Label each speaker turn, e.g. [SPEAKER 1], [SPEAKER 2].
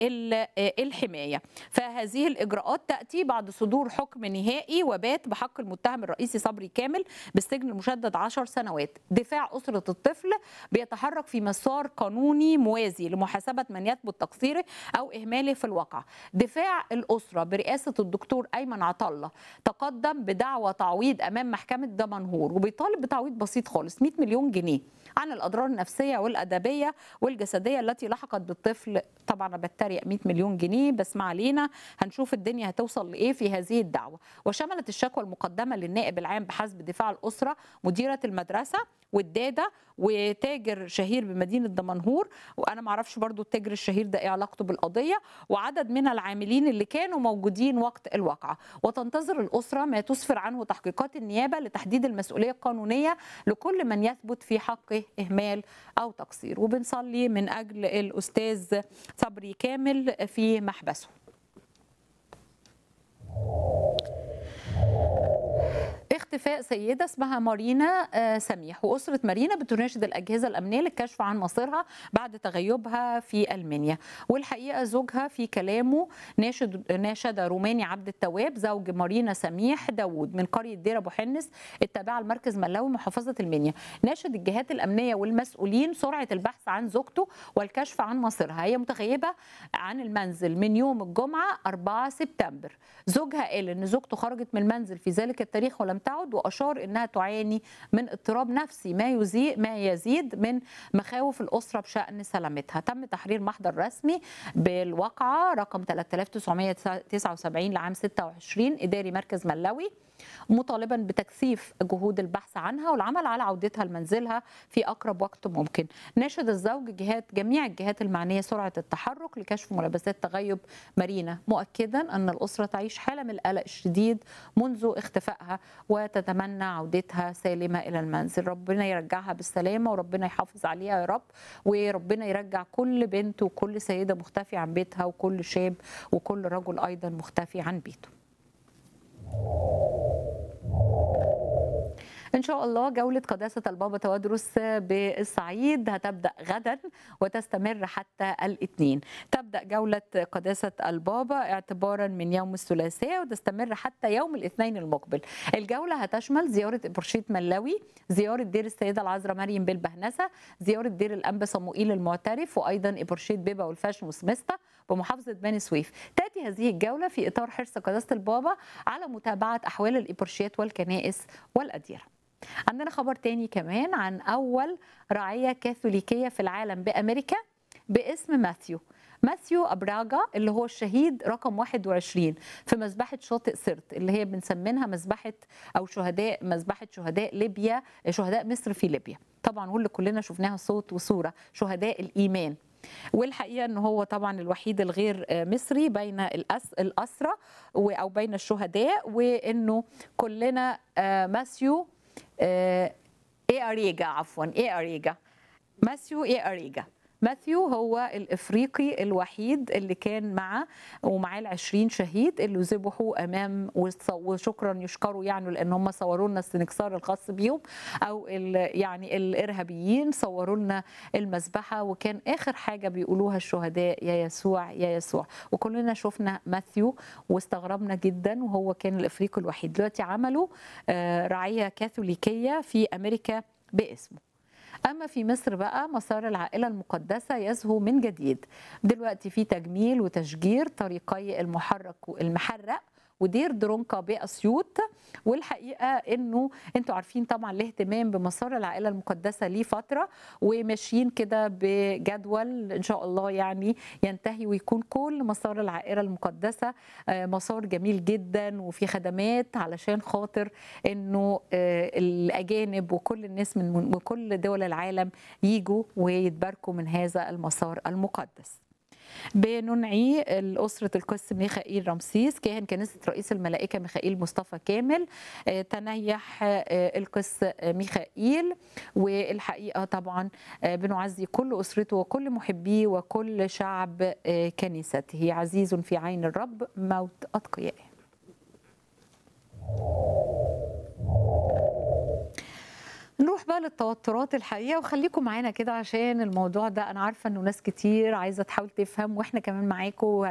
[SPEAKER 1] الحمايه فهذه الاجراءات تاتي بعد صدور حكم نهائي وبات بحق المتهم الرئيسي صبري كامل بالسجن المشدد 10 سنوات دفاع اسره الطفل بيتحرك في مسار قانوني موازي لمحاسبه من يثبت تقصيره او اهماله في الواقع دفاع الاسره برئاسه الدكتور ايمن عطله تقدم بدعوى تعويض امام محكمه دمنهور وبيطالب بتعويض بسيط خالص 100 مليون جنيه عن الاضرار النفسيه والادبيه والجسديه التي لحقت بالطفل طبعا انا بتريق 100 مليون جنيه بس ما علينا هنشوف الدنيا هتوصل لايه في هذه الدعوه وشملت الشكوى المقدمه للنائب العام بحسب دفاع الاسره مديره المدرسه والداده وتاجر شهير بمدينه دمنهور وانا ما اعرفش برضو التاجر الشهير ده ايه علاقته بالقضيه وعدد من العاملين اللي كانوا موجودين وقت الواقعه وتنتظر الاسره ما تسفر عنه تحقيقات النيابه لتحديد المسؤوليه القانونيه لكل من يثبت في حقه اهمال او تقصير وبنصلي من اجل الاستاذ صبري كامل في محبسه اختفاء سيده اسمها مارينا سميح واسره مارينا بتناشد الاجهزه الامنيه للكشف عن مصيرها بعد تغيبها في المنيا والحقيقه زوجها في كلامه ناشد ناشد روماني عبد التواب زوج مارينا سميح داوود من قريه دير ابو حنس التابعه لمركز ملاوي محافظه المنيا ناشد الجهات الامنيه والمسؤولين سرعه البحث عن زوجته والكشف عن مصيرها هي متغيبه عن المنزل من يوم الجمعه 4 سبتمبر زوجها قال ان زوجته خرجت من المنزل في ذلك التاريخ ولم تعد واشار انها تعاني من اضطراب نفسي ما يزيد ما يزيد من مخاوف الاسره بشان سلامتها تم تحرير محضر رسمي بالواقعه رقم 3979 لعام 26 اداري مركز ملاوي مطالبا بتكثيف جهود البحث عنها والعمل على عودتها لمنزلها في اقرب وقت ممكن. ناشد الزوج جهات جميع الجهات المعنيه سرعه التحرك لكشف ملابسات تغيب مارينا مؤكدا ان الاسره تعيش حاله من القلق الشديد منذ اختفائها وتتمنى عودتها سالمه الى المنزل. ربنا يرجعها بالسلامه وربنا يحافظ عليها يا رب وربنا يرجع كل بنت وكل سيده مختفيه عن بيتها وكل شاب وكل رجل ايضا مختفي عن بيته. ان شاء الله جوله قداسه البابا تودرس بالصعيد هتبدا غدا وتستمر حتى الاثنين تبدا جوله قداسه البابا اعتبارا من يوم الثلاثاء وتستمر حتى يوم الاثنين المقبل الجوله هتشمل زياره ابرشيت ملاوي زياره دير السيده العذراء مريم بالبهنسه زياره دير الانبا صموئيل المعترف وايضا ابرشيت بيبا والفاشن وسمستا بمحافظه بني سويف تاتي هذه الجوله في اطار حرص قداسه البابا على متابعه احوال الابرشيات والكنائس والاديره عندنا خبر تاني كمان عن أول راعية كاثوليكية في العالم بأمريكا باسم ماثيو ماثيو أبراجا اللي هو الشهيد رقم 21 في مذبحة شاطئ سرت اللي هي بنسمينها مذبحة أو شهداء مذبحة شهداء ليبيا شهداء مصر في ليبيا طبعا واللي كلنا شفناها صوت وصورة شهداء الإيمان والحقيقه ان هو طبعا الوحيد الغير مصري بين الأس الاسرى او بين الشهداء وانه كلنا ماثيو ايه اريجا عفوا ايه اريجا ماثيو ايه اريجا ماثيو هو الافريقي الوحيد اللي كان مع ومعاه ال 20 شهيد اللي ذبحوا امام وشكرا يشكروا يعني لان هم صوروا لنا السنكسار الخاص بيهم او يعني الارهابيين صوروا لنا المذبحه وكان اخر حاجه بيقولوها الشهداء يا يسوع يا يسوع وكلنا شفنا ماثيو واستغربنا جدا وهو كان الافريقي الوحيد دلوقتي عملوا رعيه كاثوليكيه في امريكا باسمه اما في مصر بقى مسار العائله المقدسه يزهو من جديد دلوقتي في تجميل وتشجير طريقي المحرك المحرق ودير درونكا باسيوط والحقيقه انه انتوا عارفين طبعا الاهتمام بمسار العائله المقدسه ليه فتره وماشيين كده بجدول ان شاء الله يعني ينتهي ويكون كل مسار العائله المقدسه مسار جميل جدا وفي خدمات علشان خاطر انه الاجانب وكل الناس من كل دول العالم يجوا ويتباركوا من هذا المسار المقدس. بننعي الأسرة القس ميخائيل رمسيس كاهن كنيسة رئيس الملائكة ميخائيل مصطفى كامل تنيح القس ميخائيل والحقيقة طبعا بنعزي كل أسرته وكل محبيه وكل شعب كنيسته عزيز في عين الرب موت أتقيائه نروح بقى للتوترات الحقيقه وخليكم معانا كده عشان الموضوع ده انا عارفه انه ناس كتير عايزه تحاول تفهم واحنا كمان معاكم